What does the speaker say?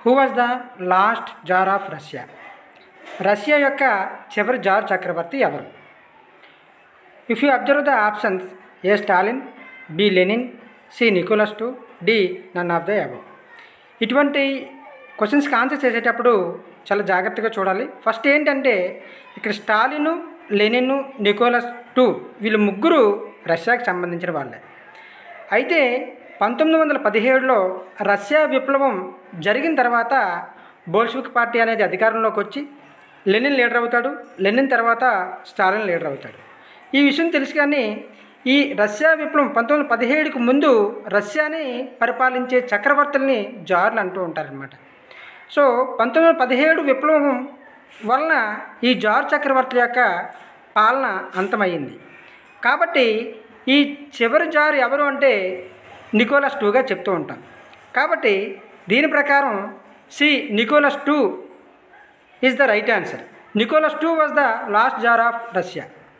who was the last tsar of Russia Russia యొక్క చివరి tsar చక్రవర్తి ఎవరు if you observe the options A Stalin B Lenin C Nicholas two D none of the above ఇటువంటి క్వశ్చన్స్కి answer చేసేటప్పుడు చాలా జాగ్రత్తగా చూడాలి ఫస్ట్ ఏంటంటే ఇక్కడ స్టాలిన్ లెనిన్ నికోలస్ టూ వీళ్ళు ముగ్గురు రష్యాకి సంబంధించిన వాళ్ళే అయితే పంతొమ్మిది వందల పదిహేడులో రష్యా విప్లవం జరిగిన తర్వాత బోల్షివిక్ పార్టీ అనేది అధికారంలోకి వచ్చి లెనిన్ లీడర్ అవుతాడు లెనిన్ తర్వాత స్టాలిన్ లీడర్ అవుతాడు ఈ విషయం తెలుసు కానీ ఈ రష్యా విప్లవం పంతొమ్మిది వందల పదిహేడుకు ముందు రష్యాని పరిపాలించే చక్రవర్తుల్ని జార్లు అంటూ ఉంటారనమాట సో పంతొమ్మిది వందల పదిహేడు విప్లవం వలన ఈ జార్ చక్రవర్తి యొక్క పాలన అంతమయ్యింది కాబట్టి ఈ చివరి జార్ ఎవరు అంటే నికోలస్ టూగా చెప్తూ ఉంటాం కాబట్టి దీని ప్రకారం C Nicholas two is the right answer Nicholas two was the last tsar of Russia